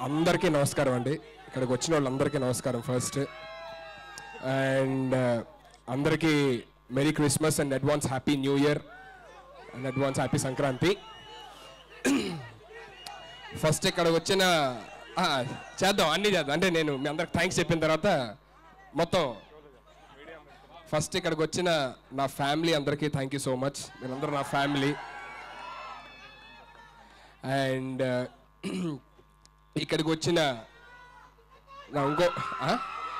అందరికీ నమస్కారం అండి ఇక్కడికి వచ్చిన వాళ్ళందరికీ నమస్కారం ఫస్ట్ అండ్ అందరికీ merry Christmas and advance happy new year and advance happy Sankranti first ఇక్కడికి వచ్చిన ఆ, చేద్దాం అన్నీ చేద్దాం అంటే నేను మీ అందరికి థ్యాంక్స్ చెప్పిన తర్వాత మొత్తం ఫస్ట్ ఇక్కడికి వచ్చిన నా ఫ్యామిలీ అందరికీ థ్యాంక్ యూ సో మచ్ మీరందరూ నా ఫ్యామిలీ అండ్ ఇక్కడికి వచ్చిన నా ఇంకో ఆ?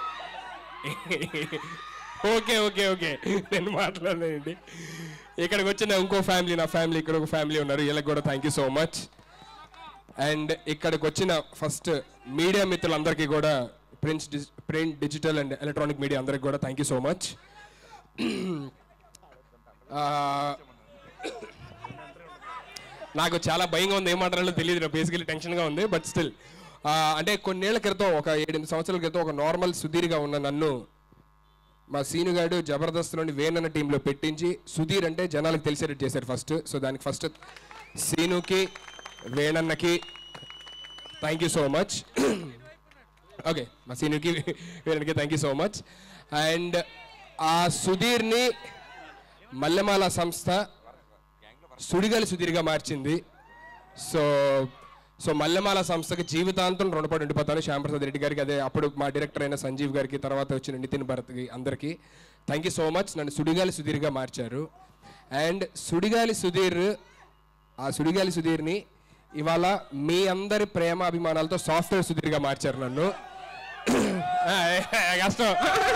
ఓకే ఓకే ఓకే నేను మాట్లాడలేండి ఇక్కడికి వచ్చిన ఇంకో ఫ్యామిలీ నా ఫ్యామిలీ ఇక్కడ ఒక ఫ్యామిలీ ఉన్నారు వీళ్ళకి కూడా thank you so much and ఇక్కడికి వచ్చిన ఫస్ట్ మీడియా మిత్రులందరికీ కూడా print print digital and electronic media అందరికి కూడా థ్యాంక్ యూ సో మచ్ నాకు చాలా భయంగా ఉంది ఏం మాట్లాడాలో తెలియదు బేసికలీ టెన్షన్గా ఉంది బట్ స్టిల్ అంటే కొన్నేళ్ల క్రితం ఒక ఏడెనిమిది సంవత్సరాల క్రితం ఒక నార్మల్ సుధీర్గా ఉన్న నన్ను మా సీనుగాడు జబర్దస్త్లోని వేనన్న టీంలో పెట్టించి సుధీర్ అంటే జనాలకు తెలిసేటట్టు చేశారు ఫస్ట్ సో దానికి ఫస్ట్ సీనుకి వేణన్నకి thank you so much okay మా సీనుకి వేణన్నకి thank you so much and ఆ సుధీర్ని మల్లెమాల సంస్థ సుడిగాలి సుధీర్గా మార్చింది సో సో మల్లెమాల సంస్థకి జీవితాంతం రుణపడి ఉండిపోతాను శ్యాంప్రసాద్ రెడ్డి గారికి అదే అప్పుడు మా డైరెక్టర్ అయిన సంజీవ్ గారికి తర్వాత వచ్చిన నితిన్ భరత్కి అందరికీ థ్యాంక్ యూ సో మచ్ నన్ను సుడిగాలి సుధీర్గా మార్చారు అండ్ సుడిగాలి సుధీర్ ఆ సుడిగాలి సుధీర్ని ఇవాళ మీ అందరి ప్రేమ అభిమానాలతో సాఫ్ట్వేర్ సుధీర్గా మార్చారు నన్ను ఆ, ఏ, ఏ, కష్టం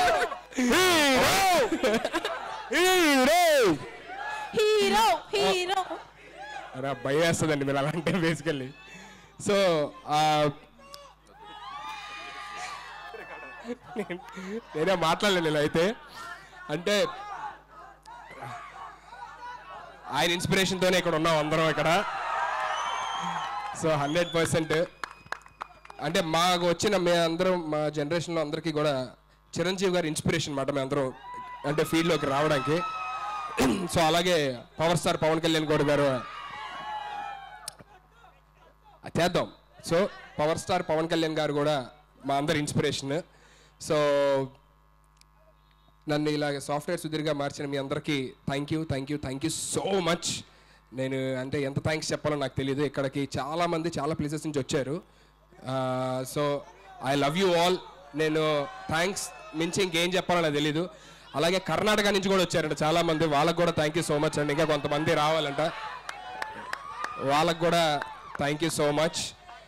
హీరో హీరో అరే భయం వేస్తుందండి మీరు అలాంటి బేసికల్లీ సో నేనే మాట్లాడలేను ఇలా అయితే అంటే ఆయన ఇన్స్పిరేషన్తోనే ఇక్కడ ఉన్నాం అందరం ఇక్కడ సో హండ్రెడ్ పర్సెంట్ అంటే మాకు వచ్చిన మే అందరం మా జనరేషన్లో అందరికీ కూడా చిరంజీవి గారి ఇన్స్పిరేషన్ అన్నమాట మేము అందరం అంటే ఫీల్డ్లోకి రావడానికి సో అలాగే పవర్ స్టార్ పవన్ కళ్యాణ్ గౌడ్ గారు అది చేద్దాం so power star Pawan Kalyan గారు కూడా మా అందరి ఇన్స్పిరేషన్ సో నన్ను ఇలాగ సాఫ్ట్వేర్ సుధీర్గా మార్చిన మీ అందరికీ thank you thank you thank you so much నేను అంటే ఎంత థ్యాంక్స్ చెప్పాలో నాకు తెలియదు ఇక్కడికి చాలామంది చాలా ప్లేసెస్ నుంచి వచ్చారు so I love you all నేను థ్యాంక్స్ మించి ఇంకేం చెప్పాలో నాకు తెలీదు అలాగే కర్ణాటక నుంచి కూడా వచ్చారంట చాలామంది వాళ్ళకు కూడా థ్యాంక్ యూ సో మచ్ అండి ఇంకా కొంతమంది రావాలంట వాళ్ళకు కూడా thank you so much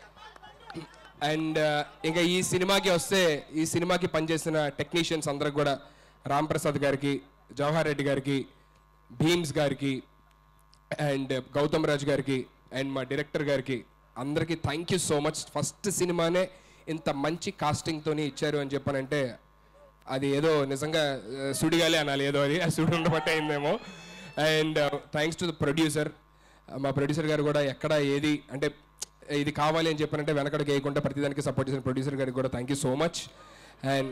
and ఇంకా ఈ సినిమాకి వస్తే ఈ సినిమాకి పనిచేసిన టెక్నీషియన్స్ అందరికి కూడా రామ్ ప్రసాద్ గారికి జవహర్ రెడ్డి గారికి భీమ్స్ గారికి అండ్ గౌతమ్ రాజ్ గారికి అండ్ మా డైరెక్టర్ గారికి అందరికీ thank you so much first సినిమానే ఇంత మంచి కాస్టింగ్తోని ఇచ్చారు అని చెప్పానంటే అది ఏదో నిజంగా ఆ, సుడిగాలే అనాలి ఏదో అది ఆ సుడి ఉండబట్టే అయిందేమో and thanks to the producer మా ప్రొడ్యూసర్ గారు కూడా ఎక్కడ ఏది అంటే ఇది కావాలి అని చెప్పానంటే వెనకడికి వేయకుండా ప్రతిదానికి సపోర్ట్ చేసిన ప్రొడ్యూసర్ గారికి కూడా thank you so much and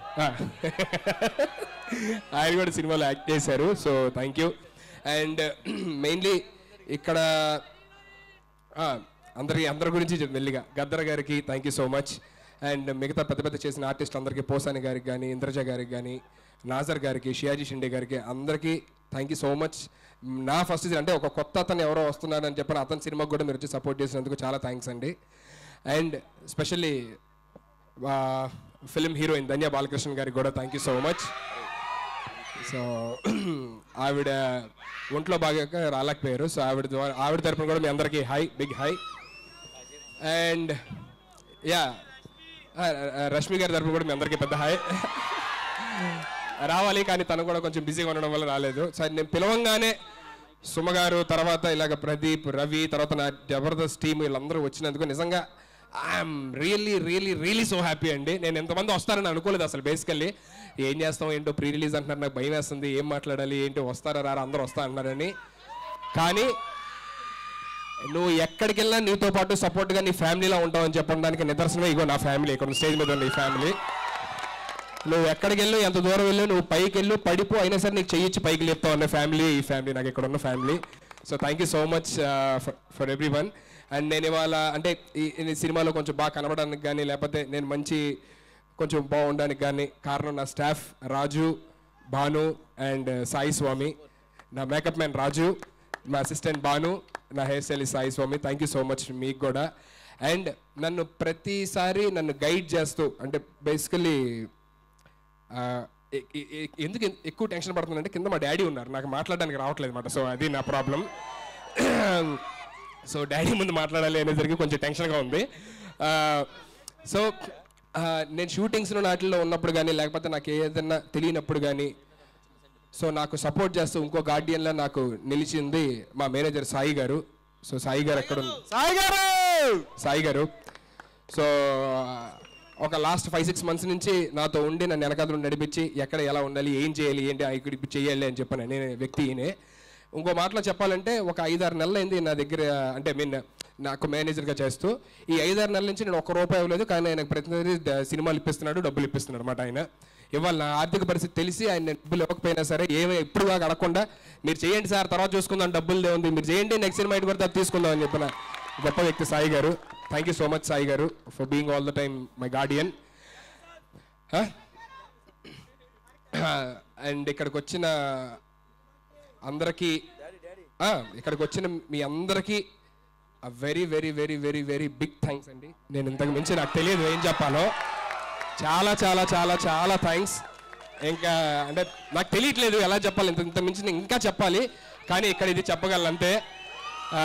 ఆయన కూడా సినిమాలో యాక్ట్ చేశారు so thank you and mainly ఇక్కడ ఆ, అందరి అందరి గురించి చెప్పు మెల్లిగా గద్దర్ గారికి thank you so much and మిగతా పెద్ద పెద్ద చేసిన ఆర్టిస్ట్ అందరికీ పోసాని గారికి కానీ ఇంద్రజ గారికి కానీ నాజర్ గారికి షియాజీ షిండే గారికి అందరికీ థ్యాంక్ యూ సో మచ్ నా ఫస్ట్ అంటే ఒక కొత్త అతను ఎవరో వస్తున్నారని చెప్పిన అతని సినిమాకి కూడా మీరు వచ్చి సపోర్ట్ చేసినందుకు చాలా థ్యాంక్స్ అండి and specially film heroine Dhanya Balakrishna గారికి కూడా thank you so much so ఆవిడ ఒంట్లో బాగా రాలేకపోయారు సో ఆవిడ ద్వారా ఆవిడ తరపున కూడా మీ అందరికీ hi big hi and yeah Rashmi గారి తరపున కూడా మీ అందరికీ పెద్ద హాయ్ రావాలి కానీ తను కూడా కొంచెం బిజీగా ఉండడం వల్ల రాలేదు సరే నేను పిలవంగానే సుమ గారు తర్వాత ఇలాగ ప్రదీప్ రవి తర్వాత నా జబర్దస్త్ టీం వీళ్ళందరూ వచ్చినందుకు నిజంగా I'm really really really so happy అండి నేను ఎంతమంది వస్తారని అనుకోలేదు అసలు బేసికల్లీ ఏం చేస్తాం ఏంటో ప్రీ రిలీజ్ అంటున్నారు నాకు భయం వేస్తుంది ఏం మాట్లాడాలి ఏంటో వస్తారా రారా అందరూ వస్తా అన్నారని కానీ నువ్వు ఎక్కడికి వెళ్ళినా నీతో పాటు సపోర్ట్గా నీ ఫ్యామిలీలో ఉంటావు అని చెప్పడానికి నిదర్శనమే ఇగో నా ఫ్యామిలీ ఇక్కడ స్టేజ్ మీద ఉన్న ఈ ఫ్యామిలీ నువ్వు ఎక్కడికి వెళ్ళు ఎంత దూరం వెళ్ళు నువ్వు పైకి వెళ్ళు పడిపో అయినా సరే నీకు చెయ్యొచ్చి పైకి లేపుతావు అన్న ఫ్యామిలీ ఈ ఫ్యామిలీ నాకు ఇక్కడ ఉన్న family so thank you so much for everyone and నేను ఇవాళ అంటే ఈ ఈ సినిమాలో కొంచెం బాగా కనబడడానికి కానీ లేకపోతే నేను మంచి కొంచెం బాగుండడానికి కానీ కారణం నా స్టాఫ్ రాజు భాను అండ్ సాయి స్వామి నా మేకప్ మ్యాన్ రాజు మా అసిస్టెంట్ భాను నా hair stylist Sai Swami thank you so much మీకు కూడా అండ్ నన్ను ప్రతిసారి నన్ను గైడ్ చేస్తూ అంటే బేసికలీ ఎందుకు ఎ- ఎక్కువ టెన్షన్ పడుతుందంటే కింద మా డాడీ ఉన్నారు నాకు మాట్లాడడానికి రావట్లేదు అనమాట సో అది నా ప్రాబ్లం సో డాడీ ముందు మాట్లాడాలి అనేసరికి కొంచెం టెన్షన్గా ఉంది సో నేను షూటింగ్స్లో నాటిల్లో ఉన్నప్పుడు కానీ లేకపోతే నాకు ఏదైనా తెలియనప్పుడు కానీ సో నాకు సపోర్ట్ చేస్తూ ఇంకో గార్డియన్లా నాకు నిలిచింది మా మేనేజర్ సాయి గారు సో సాయి గారు ఎక్కడ ఉంది సాయి గారు సాయి గారు సో ఒక లాస్ట్ ఫైవ్ సిక్స్ మంత్స్ నుంచి నాతో ఉండి నన్ను వెనకాల నడిపించి ఎక్కడ ఎలా ఉండాలి ఏం చేయాలి ఏంటి ఆ ఇక్కడ ఇప్పుడు చేయాలి అని చెప్పాను నేను వ్యక్తి ఈయనే ఇంకో మాటలో చెప్పాలంటే ఒక ఐదారు నెలలు అయింది నా దగ్గర అంటే మీన్ నాకు మేనేజర్గా చేస్తూ ఈ ఐదారు నెలల నుంచి నేను ఒక్క రూపాయి ఇవ్వలేదు కానీ ఆయనకు ప్రతినిధి ద- సినిమాలు ఇప్పిస్తున్నాడు డబ్బులు ఇప్పిస్తున్నాడు అనమాట ఆయన ఇవాళ నా ఆర్థిక పరిస్థితి తెలిసి ఆయన డబ్బులు ఇవ్వకపోయినా సరే ఏమి ఎప్పుడు దాకా అడగకుండా మీరు చేయండి సార్ తర్వాత చూసుకుందాం డబ్బులు ఉంది మీరు చేయండి నెక్స్ట్ సినిమా ఇటు పడితే అది తీసుకుందాం అని చెప్పిన గొప్ప వ్యక్తి సాయి గారు thank you so much Sai గారు for being all the time my guardian and ఇక్కడికి వచ్చిన అందరికీ ఆ, ఇక్కడికి వచ్చిన మీ అందరికీ very very very very very big thanks అండి నేను ఇంతకు మించి నాకు తెలియదు ఏం చెప్పాలో చాలా చాలా చాలా చాలా థ్యాంక్స్ ఇంకా అంటే నాకు తెలియట్లేదు ఎలా చెప్పాలి ఇంత ఇంత మించి నేను ఇంకా చెప్పాలి కానీ ఇక్కడ ఇది చెప్పగలను అంతే ఆ,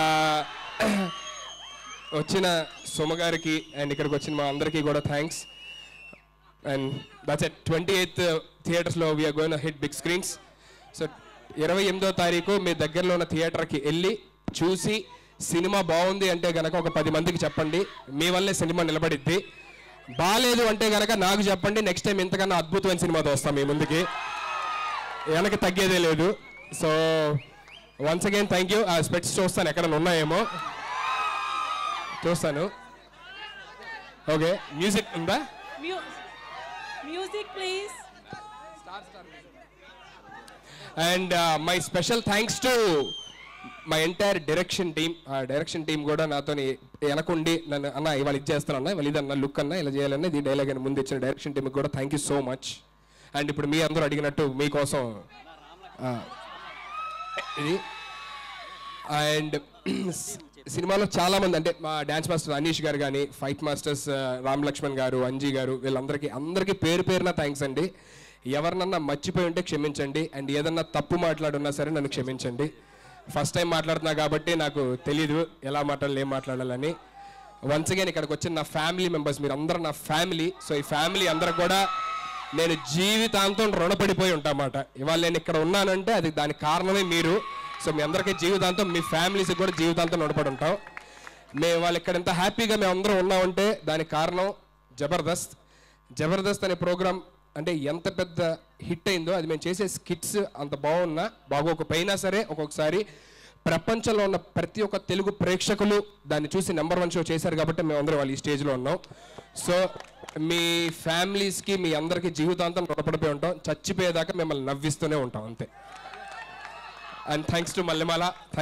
వచ్చిన సుమ గారికి అండ్ ఇక్కడికి వచ్చిన మా అందరికీ కూడా thanks and that's at twenty eighth థియేటర్స్లో we're going hit big screens so ఇరవై ఎనిమిదో తారీఖు మీ దగ్గరలో ఉన్న థియేటర్కి వెళ్ళి చూసి సినిమా బాగుంది అంటే గనక ఒక పది మందికి చెప్పండి మీ వల్లే సినిమా నిలబడిద్ది బాగాలేదు అంటే గనక నాకు చెప్పండి నెక్స్ట్ టైం ఇంతకన్నా అద్భుతమైన సినిమాతో వస్తాం మీ ముందుకి వెనక్కి తగ్గేదే లేదు so once again thank you ఆ స్పెట్స్ చూస్తాను ఎక్కడ ఉన్నాయేమో చూస్తాను ఓకే మ్యూజిక్ ఉందా Mu- music, please. And my special thanks to my entire direction team ఆ డైరెక్షన్ టీం కూడా నాతో వెనకుండి నన్ను అన్న ఇవాళ ఇది చేస్తాను అన్న ఇవాళ ఇదన్న లుక్ అన్న ఇలా చేయాలన్న ఇది డైలాగ్ అని ముందు ఇచ్చిన డైరెక్షన్ టీంకి కూడా thank you so much and ఇప్పుడు మీ అందరూ అడిగినట్టు మీకోసం ఆ, ఇది అండ్ సినిమాలో చాలా మంది అంటే మా డ్యాన్స్ మాస్టర్ అనీష్ గారు కానీ ఫైట్ మాస్టర్స్ ఆ, రామ్ లక్ష్మణ్ గారు అంజీ గారు వీళ్ళందరికీ అందరికీ పేరు పేరున థ్యాంక్స్ అండి ఎవరినన్నా మర్చిపోయి ఉంటే క్షమించండి అండ్ ఏదన్నా తప్పు మాట్లాడున్నా సరే నన్ను క్షమించండి ఫస్ట్ టైం మాట్లాడుతున్నా కాబట్టి నాకు తెలీదు ఎలా మాట్లాడాలి ఏం మాట్లాడాలని వన్స్ అగైన్ ఇక్కడికి వచ్చిన నా ఫ్యామిలీ మెంబర్స్ మీరు అందరూ నా ఫ్యామిలీ సో ఈ ఫ్యామిలీ అందరూ కూడా నేను జీవితాంతం రుణపడిపోయి ఉంటామాట ఇవాళ నేను ఇక్కడ ఉన్నానంటే అది దానికి కారణమే మీరు సో మీ అందరికీ జీవితాంతం మీ ఫ్యామిలీస్కి కూడా జీవితాంతం రుణపడి ఉంటాం మేము వాళ్ళు ఇక్కడ ఎంత హ్యాపీగా మేము అందరం ఉన్నామంటే దానికి కారణం జబర్దస్త్ జబర్దస్త్ అనే ప్రోగ్రామ్ అంటే ఎంత పెద్ద హిట్ అయిందో అది మేము చేసే స్కిట్స్ అంత బాగున్నా బాగోకపోయినా సరే ఒక్కొక్కసారి ప్రపంచంలో ఉన్న ప్రతి ఒక్క తెలుగు ప్రేక్షకులు దాన్ని చూసి నెంబర్ వన్ షో చేశారు కాబట్టి మేము అందరం వాళ్ళు ఈ స్టేజ్లో ఉన్నాం సో మీ ఫ్యామిలీస్కి మీ అందరికీ జీవితాంతం రుణపడిపోయి ఉంటాం చచ్చిపోయేదాకా మిమ్మల్ని నవ్విస్తూనే ఉంటాం అంతే అండ్ థ్యాంక్స్ టు మల్లెమాల